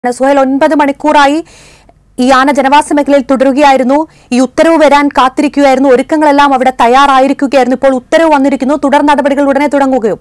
സുഹേൽ ഒൻപത് മണിക്കൂറായി ഈ ആന ജനവാസ മേഖലയിൽ തുടരുകയായിരുന്നു ഈ ഉത്തരവ് വരാൻ കാത്തിരിക്കുകയായിരുന്നു ഒരുക്കങ്ങളെല്ലാം അവിടെ തയ്യാറായിരിക്കുകയായിരുന്നു ഇപ്പോൾ ഉത്തരവ് വന്നിരിക്കുന്നു തുടർ നടപടികൾ ഉടനെ തുടങ്ങുകയോ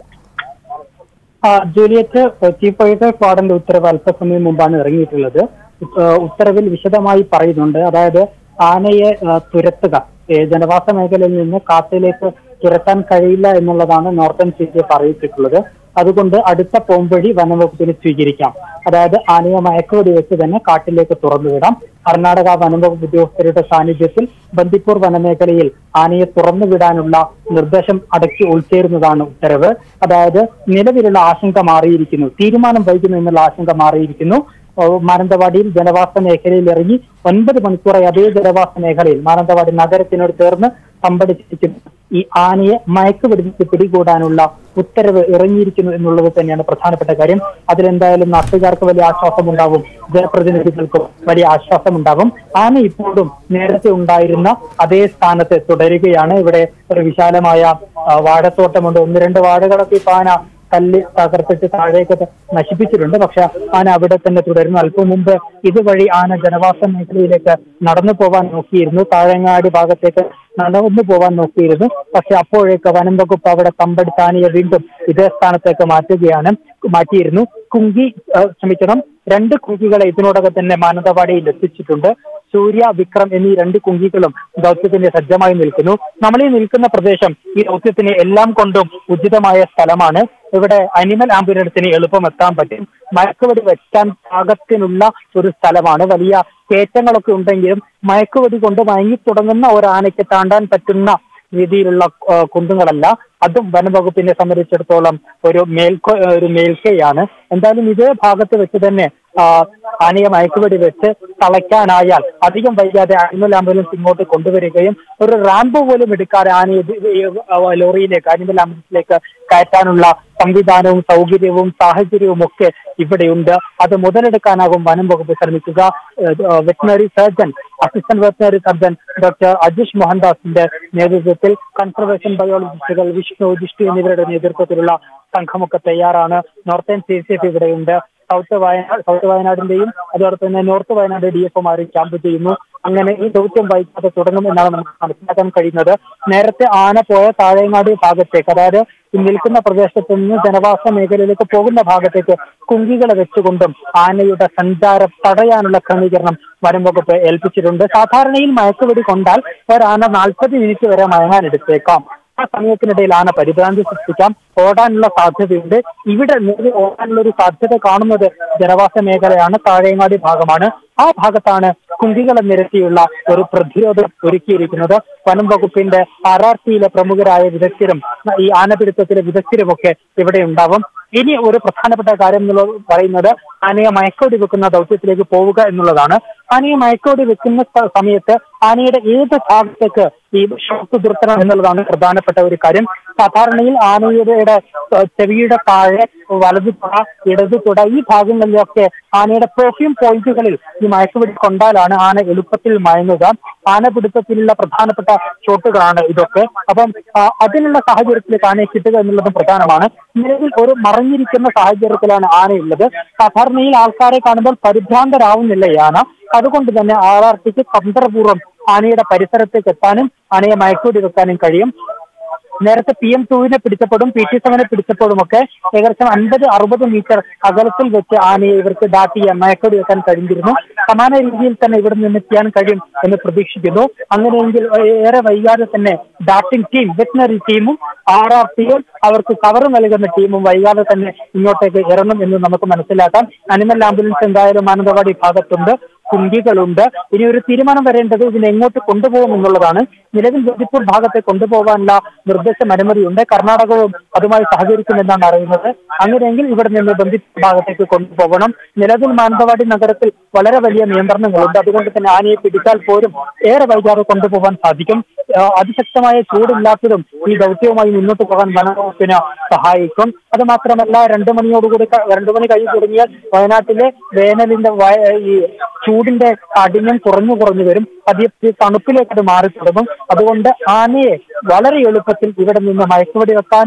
ആ, ജൂലിയറ്റ് ചീഫ് വൈസ് വാർഡന്റെ ഉത്തരവ് അല്പസമയം മുമ്പാണ് ഇറങ്ങിയിട്ടുള്ളത് ഉത്ത- ഉത്തരവിൽ വിശദമായി പറയുന്നുണ്ട് അതായത് ആനയെ ആ, തുരത്തുക ഏ, ജനവാസ മേഖലയിൽ നിന്ന് കാട്ടിലേക്ക് തുരത്താൻ കഴിയില്ല എന്നുള്ളതാണ് നോർത്തേൺ സി ഡി എഫ് അറിയിച്ചിട്ടുള്ളത് അതുകൊണ്ട് അടുത്ത പോംവഴി വനംവകുപ്പിന് സ്വീകരിക്കാം അതായത് ആനയെ മയക്കുവെടി വെച്ച് തന്നെ കാട്ടിലേക്ക് തുറന്നുവിടാം കർണാടക വനംവകുപ്പ് ഉദ്യോഗസ്ഥരുടെ സാന്നിധ്യത്തിൽ ബന്ദിപ്പൂർ വനമേഖലയിൽ ആനയെ തുറന്നുവിടാനുള്ള നിർദ്ദേശം അടക്കി ഉൾച്ചേരുന്നതാണ് ഉത്തരവ് അതായത് നിലവിലുള്ള ആശങ്ക മാറിയിരിക്കുന്നു തീരുമാനം വൈകുന്നു എന്നുള്ള ആശങ്ക മാറിയിരിക്കുന്നു ഓ, മാനന്തവാടിയിൽ ജനവാസ മേഖലയിൽ ഇറങ്ങി ഒൻപത് മണിക്കൂറായി അതേ ജനവാസ മേഖലയിൽ മാനന്തവാടി നഗരത്തിനോട് ചേർന്ന് സംഭടിച്ചിരിക്കുന്നു ഈ ആനയെ മയക്കുപിടിച്ച് പിടികൂടാനുള്ള ഉത്തരവ് ഇറങ്ങിയിരിക്കുന്നു എന്നുള്ളത് തന്നെയാണ് പ്രധാനപ്പെട്ട കാര്യം അതിലെന്തായാലും നാട്ടുകാർക്ക് വലിയ ആശ്വാസമുണ്ടാവും ജനപ്രതിനിധികൾക്കും വലിയ ആശ്വാസമുണ്ടാവും ആന ഇപ്പോഴും നേരത്തെ ഉണ്ടായിരുന്ന അതേ സ്ഥാനത്ത് തുടരുകയാണ് ഇവിടെ ഒരു വിശാലമായ ആ, വാഴത്തോട്ടമുണ്ട് ഒന്ന് രണ്ട് വാഴകളൊക്കെ ഇപ്പൊ ആന കല്ല് തകർത്തിട്ട് താഴേക്ക് ത- നശിപ്പിച്ചിട്ടുണ്ട് പക്ഷെ ആന അവിടെ തന്നെ തുടരുന്നു അല്പം മുമ്പ് ഇതുവഴി ആന ജനവാസ മേഖലയിലേക്ക് നടന്നു പോവാൻ നോക്കിയിരുന്നു താഴങ്ങാടി ഭാഗത്തേക്ക് നടന്നു പോവാൻ നോക്കിയിരുന്നു പക്ഷെ അപ്പോഴേക്ക് വനം വകുപ്പ് അവിടെ തമ്പടിച്ച് ആനയെ വീണ്ടും ഇതേ സ്ഥാനത്തേക്ക് മാറ്റുകയാണ് മാറ്റിയിരുന്നു കുങ്കി ആ, ക്ഷമിക്കണം രണ്ട് കുങ്കികളെ ഇതിനോടകം തന്നെ മാനന്തവാടിയിൽ എത്തിച്ചിട്ടുണ്ട് സൂര്യ വിക്രം എന്നീ രണ്ട് കുങ്കികളും ദൗത്യത്തിന് സജ്ജമായി നിൽക്കുന്നു നമ്മൾ ഈ നിൽക്കുന്ന പ്രദേശം ഈ ദൗത്യത്തിന് എല്ലാം കൊണ്ടും ഉചിതമായ സ്ഥലമാണ് ഇവിടെ അനിമൽ ആംബുലൻസിന് എളുപ്പം എത്താൻ പറ്റും മയക്കുവെടി വെക്കാൻ പാകത്തിനുള്ള ഒരു സ്ഥലമാണ് വലിയ കയറ്റങ്ങളൊക്കെ ഉണ്ടെങ്കിലും മയക്കുവെടി കൊണ്ട് മയങ്ങി തുടങ്ങുന്ന ഒരു ആനയ്ക്ക് താണ്ടാൻ പറ്റുന്ന രീതിയിലുള്ള ആ, കുണ്ടുകളല്ല അതും വനംവകുപ്പിനെ സംബന്ധിച്ചിടത്തോളം ഒരു മേൽക്കോ ഒരു മേൽക്കൈയാണ് എന്തായാലും ഇതേ ഭാഗത്ത് വെച്ച് തന്നെ ആ, ആനയെ മയക്കുവെടി വെച്ച് തളയ്ക്കാനായാൽ അധികം വൈകാതെ ആനിമൽ ആംബുലൻസ് ഇങ്ങോട്ട് കൊണ്ടുവരികയും ഒരു റാമ്പ് പോലും എടുക്കാതെ ആനയെ ഇത് ഈ, ആ, ലോറിയിലേക്ക് ആനിമൽ ആംബുലൻസിലേക്ക് കയറ്റാനുള്ള സംവിധാനവും സൗകര്യവും സാഹചര്യവും ഒക്കെ ഇവിടെയുണ്ട് അത് മുതലെടുക്കാനാകും വനം വകുപ്പ് ശ്രമിക്കുക veterinary surgeon assistant veterinary surgeon doctor Ajeesh മോഹൻദാസിന്റെ നേതൃത്വത്തിൽ കൺസർവേഷൻ ബയോളജിസ്റ്റുകൾ വിഷ്ണു ജിഷ്ണു എന്നിവരുടെ നേതൃത്വത്തിലുള്ള സംഘമൊക്കെ തയ്യാറാണ് നോർത്തേൺ സി സി എഫ് ഇവിടെയുണ്ട് സൗത്ത് വയനാട് സൗത്ത് വയനാടിന്റെയും അതോടൊപ്പം തന്നെ നോർത്ത് വയനാട് ഡി എഫ് ഒമാരും ക്യാമ്പ് ചെയ്യുന്നു അങ്ങനെ ഈ ദൗത്യം വൈകാതെ തുടങ്ങും എന്നാണ് നമുക്ക് മനസ്സിലാക്കാൻ കഴിയുന്നത് നേരത്തെ ആന പോയ താഴേങ്ങാടി ഭാഗത്തേക്ക് അതായത് ഈ നിൽക്കുന്ന പ്രദേശത്ത് നിന്ന് ജനവാസ മേഖലയിലേക്ക് പോകുന്ന ഭാഗത്തേക്ക് കുങ്കികളെ വെച്ചുകൊണ്ടും ആനയുടെ സഞ്ചാരം തടയാനുള്ള ക്രമീകരണം വനം വകുപ്പ് ഏൽപ്പിച്ചിട്ടുണ്ട് സാധാരണയിൽ മയക്കുവെടി കൊണ്ടാൽ ഒരാന നാൽപ്പത് മിനിറ്റ് വരെ മയങ്ങാനെടുത്തേക്കാം ആ സമയത്തിനിടയിൽ ആന പരിഭ്രാന്തി സൃഷ്ടിക്കാം ഓടാനുള്ള സാധ്യതയുണ്ട് ഇവിടെ നിലവിൽ ഓടാനുള്ള ഒരു സാധ്യത കാണുന്നത് ജനവാസ മേഖലയാണ് താഴേങ്ങാടി ഭാഗമാണ് ആ ഭാഗത്താണ് കുങ്കികളെ നിരത്തിയുള്ള ഒരു പ്രതിരോധം ഒരുക്കിയിരിക്കുന്നത് വനം വകുപ്പിന്റെ ആർ ആർ സിയിലെ പ്രമുഖരായ വിദഗ്ധരും ഈ ആനപിടുത്തത്തിലെ വിദഗ്ധരുമൊക്കെ ഇവിടെ ഉണ്ടാവും ഇനി ഒരു പ്രധാനപ്പെട്ട കാര്യം എന്നുള്ളത് പറയുന്നത് ആനയെ മയക്കോടി വെക്കുന്ന ദൗത്യത്തിലേക്ക് പോവുക എന്നുള്ളതാണ് ആനയെ മയക്കോടി വെക്കുന്ന സ- സമയത്ത് ആനയുടെ ഏത് ഭാഗത്തേക്ക് ഈ ഷോക്ക് നിർത്തണം എന്നുള്ളതാണ് പ്രധാനപ്പെട്ട ഒരു കാര്യം സാധാരണയിൽ ആനയുടെ ഏഹ്, ചെവിയുടെ താഴെ വലതു തുട ഇടതു തുട ഈ ഭാഗങ്ങളിലൊക്കെ ആനയുടെ പെർഫ്യൂം പോയിന്റുകളിൽ ഈ മയക്കുപിടി കൊണ്ടാലാണ് ആന എളുപ്പത്തിൽ മയങ്ങുക ആന പിടുത്തത്തിലുള്ള പ്രധാനപ്പെട്ട ഷോട്ടുകളാണ് ഇതൊക്കെ അപ്പം ആ, അതിനുള്ള സാഹചര്യത്തിലേക്ക് ആനയെ കിട്ടുക എന്നുള്ളതും പ്രധാനമാണ് നിലവിൽ ഒരു മറിഞ്ഞിരിക്കുന്ന സാഹചര്യത്തിലാണ് ആനയുള്ളത് സാധാരണയിൽ ആൾക്കാരെ കാണുമ്പോൾ പരിഭ്രാന്തരാവുന്നില്ല ഈ ആന അതുകൊണ്ട് തന്നെ ആർ ആർ ടിക്ക് തന്ത്രപൂർവ്വം ആനയുടെ പരിസരത്തേക്ക് എത്താനും ആനയെ മയക്കൂടി വെക്കാനും കഴിയും നേരത്തെ പി എം ടൂവിനെ പിടിച്ചപ്പോഴും പി ടി സെവനെ പിടിച്ചപ്പോഴും ഒക്കെ ഏകദേശം അൻപത് അറുപത് മീറ്റർ അകലത്തിൽ വെച്ച് ആനയെ ഇവർക്ക് ഡാറ്റ് ചെയ്യാൻ മയക്കോടി വെക്കാൻ കഴിഞ്ഞിരുന്നു സമാന രീതിയിൽ തന്നെ ഇവിടെ നിന്ന് ചെയ്യാൻ കഴിയും എന്ന് പ്രതീക്ഷിക്കുന്നു അങ്ങനെയെങ്കിൽ ഏറെ വൈകാതെ തന്നെ ഡാറ്റിംഗ് ടീം വെറ്റിനറി ടീമും ആർ ആർ ടിയും അവർക്ക് കവർ നൽകുന്ന ടീമും വൈകാതെ തന്നെ ഇങ്ങോട്ടേക്ക് ഇറങ്ങും എന്ന് നമുക്ക് മനസ്സിലാക്കാം അനിമൽ ആംബുലൻസ് എന്തായാലും മാനന്തവാടി ഭാഗത്തുണ്ട് കുങ്കികളുണ്ട് ഇനി ഒരു തീരുമാനം വരേണ്ടത് ഇതിനെ എങ്ങോട്ട് കൊണ്ടുപോകും എന്നുള്ളതാണ് നിലവിൽ ജോധിപ്പൂർ ഭാഗത്തെ കൊണ്ടുപോകാനുള്ള നിർദ്ദേശം അനുമതിയുണ്ട് കർണാടകവും അതുമായി സഹകരിക്കുമെന്നാണ് അറിയുന്നത് അങ്ങനെയെങ്കിൽ ഇവിടെ നിന്ന് ബന്ദിപ്പൂർ ഭാഗത്തേക്ക് കൊണ്ടുപോകണം നിലവിൽ മാനന്തവാടി നഗരത്തിൽ വളരെ വലിയ നിയന്ത്രണങ്ങളുണ്ട് അതുകൊണ്ട് തന്നെ ആനയെ പിടിച്ചാൽ പോലും ഏറെ വൈകാതെ കൊണ്ടുപോകാൻ സാധിക്കും ആ, അതിശക്തമായ ചൂടില്ലാത്തതും ഈ ദൗത്യവുമായി മുന്നോട്ട് പോകാൻ വനവകുപ്പിന് സഹായിക്കും അത് മാത്രമല്ല രണ്ടു മണിയോടുകൂടി ക- രണ്ടു മണി കഴിഞ്ഞ് തുടങ്ങിയാൽ വയനാട്ടിലെ വേനലിന്റെ വയ- ഈ ചൂടിന്റെ കാഠിന്യം കുറഞ്ഞു കുറഞ്ഞു വരും പതിയെ തണുപ്പിലേക്ക് അത് മാറി തുടങ്ങും അതുകൊണ്ട് ആനയെ വളരെ എളുപ്പത്തിൽ ഇവിടെ നിന്ന് മയക്കുവെടി വെക്കാനും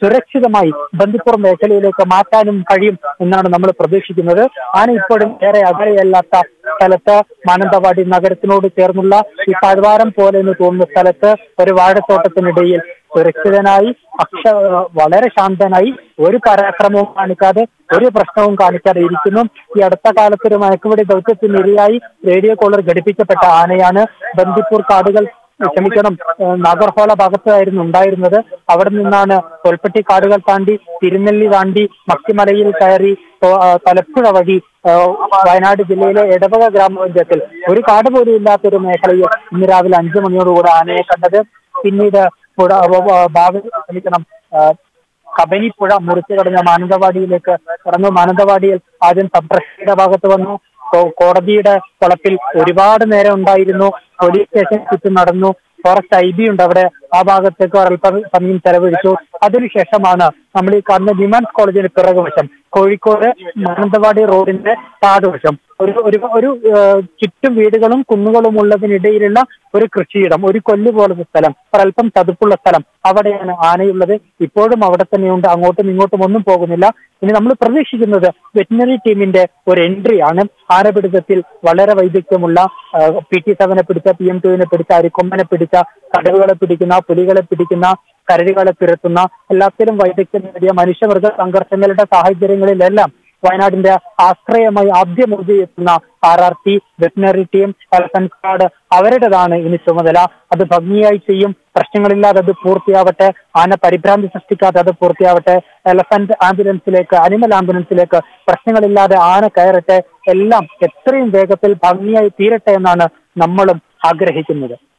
സുരക്ഷിതമായി ബന്ദിപ്പൂർ മേഖലയിലേക്ക് മാറ്റാനും കഴിയും എന്നാണ് നമ്മൾ പ്രതീക്ഷിക്കുന്നത് ആന ഇപ്പോഴും ഏറെ അകലെയല്ലാത്ത സ്ഥലത്ത് മാനന്തവാടി നഗരത്തിനോട് ചേർന്നുള്ള ഈ താഴ്വാരം പോലെ എന്ന് തോന്നുന്ന സ്ഥലത്ത് ഒരു വാഴത്തോട്ടത്തിനിടയിൽ സുരക്ഷിതനായി അക്ഷ വളരെ ശാന്തനായി ഒരു പരാക്രമവും കാണിക്കാതെ ഒരു പ്രശ്നവും കാണിക്കാതെ ഇരിക്കുന്നു ഈ അടുത്ത കാലത്ത് ഒരു മയക്കുപിടി ദൗത്യത്തിന് ഇരയായി റേഡിയോ കോളർ ഘടിപ്പിക്കപ്പെട്ട ആനയാണ് ബന്ദിപ്പൂർ കാടുകൾ ക്ഷമിക്കണം ഏഹ് നാഗർഹോള ഭാഗത്തായിരുന്നു ഉണ്ടായിരുന്നത് അവിടെ നിന്നാണ് തോൽപ്പെട്ടി കാടുകൾ താണ്ടി തിരുനെല്ലി താണ്ടി മക്കിമലയിൽ കയറി തോ- ആ, തലപ്പുഴ വഴി ഏഹ് വയനാട് ജില്ലയിലെ എടവക ഗ്രാമപഞ്ചായത്തിൽ ഒരു കാട് പോലും ഇല്ലാത്തൊരു മേഖലയിൽ ഇന്ന് രാവിലെ അഞ്ചു മണിയോടുകൂടെ ആനയെ കണ്ടത് പിന്നീട് പുഴ ഭാവി ക്ഷമിക്കണം ഏഹ് കബനിപ്പുഴ മുറിച്ചു കടഞ്ഞ മാനന്തവാടിയിലേക്ക് കടന്നു മാനന്തവാടിയിൽ ആദ്യം സബ്രക്ഷയുടെ ഭാഗത്ത് വന്നു കോ- കോടതിയുടെ കുളത്തിൽ ഒരുപാട് നേരം ഉണ്ടായിരുന്നു പോലീസ് സ്റ്റേഷൻ ചുറ്റും നടന്നു ഫോറസ്റ്റ് ഐ ബി ഉണ്ട് അവിടെ ആ ഭാഗത്തേക്ക് അല്പം സമയം ചെലവഴിച്ചു അതിനുശേഷമാണ് നമ്മൾ ഈ കാണുന്ന വിമൻസ് കോളേജിന് പിറകുവശം കോഴിക്കോട് മാനന്തവാടി റോഡിന്റെ താഴ്വശം ഒരു ഒരു ഒരു ഏഹ്, ചുറ്റും വീടുകളും കുന്നുകളും ഉള്ളതിനിടയിലുള്ള ഒരു കൃഷിയിടം ഒരു കൊല്ലു പോലത്തെ സ്ഥലം ഒരല്പം ചതുപ്പുള്ള സ്ഥലം അവിടെയാണ് ആനയുള്ളത് ഇപ്പോഴും അവിടെ തന്നെയുണ്ട് അങ്ങോട്ടും ഇങ്ങോട്ടും ഒന്നും പോകുന്നില്ല ഇനി നമ്മൾ പ്രതീക്ഷിക്കുന്നത് വെറ്റിനറി ടീമിന്റെ ഒരു എൻട്രി ആണ് ആനപിടുത്തത്തിൽ വളരെ വൈദഗ്ധ്യമുള്ള പി ടി സെവനെ പിടിച്ച പി എം ടുവിനെ പിടിച്ച അരിക്കൊമ്പനെ പിടിച്ച കടുവകളെ പിടിക്കുന്ന പുലികളെ പിടിക്കുന്ന കരടികളെ തുരത്തുന്ന എല്ലാത്തിലും വൈദഗ്ധ്യം നേടിയ മനുഷ്യമൃഗ സംഘർഷങ്ങളുടെ സാഹചര്യങ്ങളിലെല്ലാം വയനാടിന്റെ ആശ്രയമായി ആദ്യം എത്തുന്ന R R T veterinary team elephant squad അവരുടേതാണ് ഇനി ചുമതല അത് ഭംഗിയായി ചെയ്യും പ്രശ്നങ്ങളില്ലാതെ അത് പൂർത്തിയാവട്ടെ ആന പരിഭ്രാന്തി സൃഷ്ടിക്കാതെ അത് പൂർത്തിയാവട്ടെ എലഫന്റ് ആംബുലൻസിലേക്ക് അനിമൽ ആംബുലൻസിലേക്ക് പ്രശ്നങ്ങളില്ലാതെ ആന കയറട്ടെ എല്ലാം എത്രയും വേഗത്തിൽ ഭംഗിയായി തീരട്ടെ എന്നാണ് നമ്മളും ആഗ്രഹിക്കുന്നത്